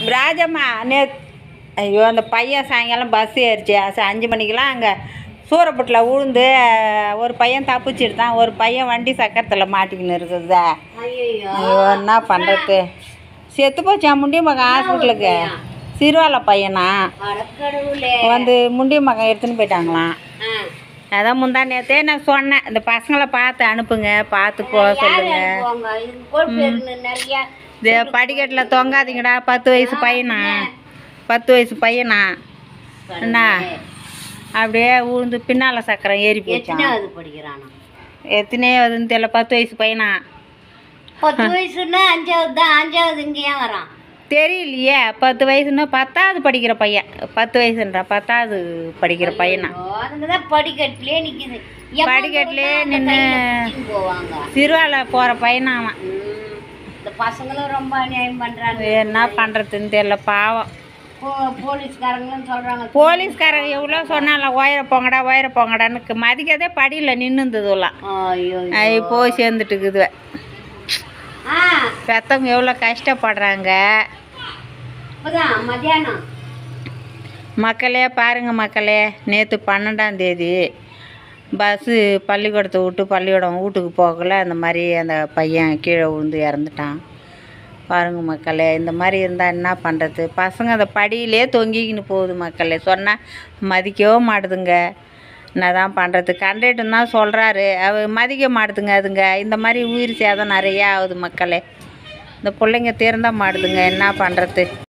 ராஜம்மா நே ஐயோ அந்த பையன் சாயங்காலம் பஸ் ஏறிச்சு ச- அஞ்சு மணிக்கெலாம் அங்கே சூரப்பட்டில் விழுந்து ஒரு பையன் தப்பிச்சிட்டு தான் ஒரு பையன் வண்டி சக்கரத்தில் மாட்டிக்கின்னு இருக்குதா ஐயோ ஐயோ என்ன பண்ணுறது செத்து போச்சா முண்டி மகன் ஹாஸ்பிட்டலுக்கு சிறுவாலை பையனா அடக்கடவுளே வந்து முண்டி மகன் எடுத்துன்னு போயிட்டாங்களாம் ஆ. அதான் முந்தா நேத்தே நான் சொன்னேன் இந்த பசங்களை பார்த்து அனுப்புங்க பார்த்து போக சொல்லுங்க போங்க இது பொறுப்பேறுன்னு நிறைய இது படிக்கட்டில் தொங்காதீங்கடா பத்து வயசு பையனா பத்து வயசு பையனா என்ன அப்படியே உழுந்து பின்னால் சக்கரம் ஏறி போச்சான் எத்தனாவது படிக்கிறானா எத்தனையாவதுன்னு தெரியல பத்து வயசு பையனா பத்து வயசுன்னா அஞ்சாவது தான் அஞ்சாவது இங்க ஏன் வரான் தெரியலையே பத்து வயசுன்னா பத்தாவது படிக்கிற பையன் பத்து வயசுன்றா பத்தாவது படிக்கிற பையனா அதுங்க தான் படிக்கட்டுலயே நிக்குது எப்ப படிக்கட்டுலயே போனா அந்த நின்னு- கையில பிடிச்சின்னு போவாங்க சிறுவாலை போகிற பையனா அவன் ம். இந்த பசங்களும் ரொம்ப அநியாயம் பண்றாங்க என்ன பண்ணுறதுன்னு தெரியல பாவம் போ- போலீஸ்காரங்களும் சொல்றாங்க போலீஸ்காரங்க எவ்வளோ சொன்னால உயர போங்கடா உயர போங்கடான்னு மதிக்கதே படியில் நின்றுந்ததுலாம் ஐயோ ஐ போய் சேர்ந்துட்டுக்குது ஆ பெத்தவங்க எவ்வளோ கஷ்டப்படுறாங்க இப்பதான் மத்தியானம் மக்களே பாருங்க மக்களே நேற்று பன்னெண்டாம் தேதி பஸ்ஸு பள்ளிக்கூடத்தை விட்டு பள்ளிக்கூடம் வீட்டுக்கு போகல அந்த மாதிரி அந்த பையன் கீழே விழுந்து இறந்துட்டான் பாருங்க மக்களே இந்த மாதிரி இருந்தால் என்ன பண்ணுறது பசங்க அந்த படியிலே தொங்கிக்கின்னு போகுது மக்களே சொன்னால் மதிக்கவே மாட்டுதுங்க என்னதான் பண்ணுறது கண்டக்டர் தான் சொல்கிறாரு அவ மதிக்க மாட்டுதுங்க அதுங்க இந்த மாதிரி உயிர் சேதம் நிறையா ஆகுது மக்களே இந்த பிள்ளைங்க திருந்த மாட்டுதுங்க என்ன பண்ணுறது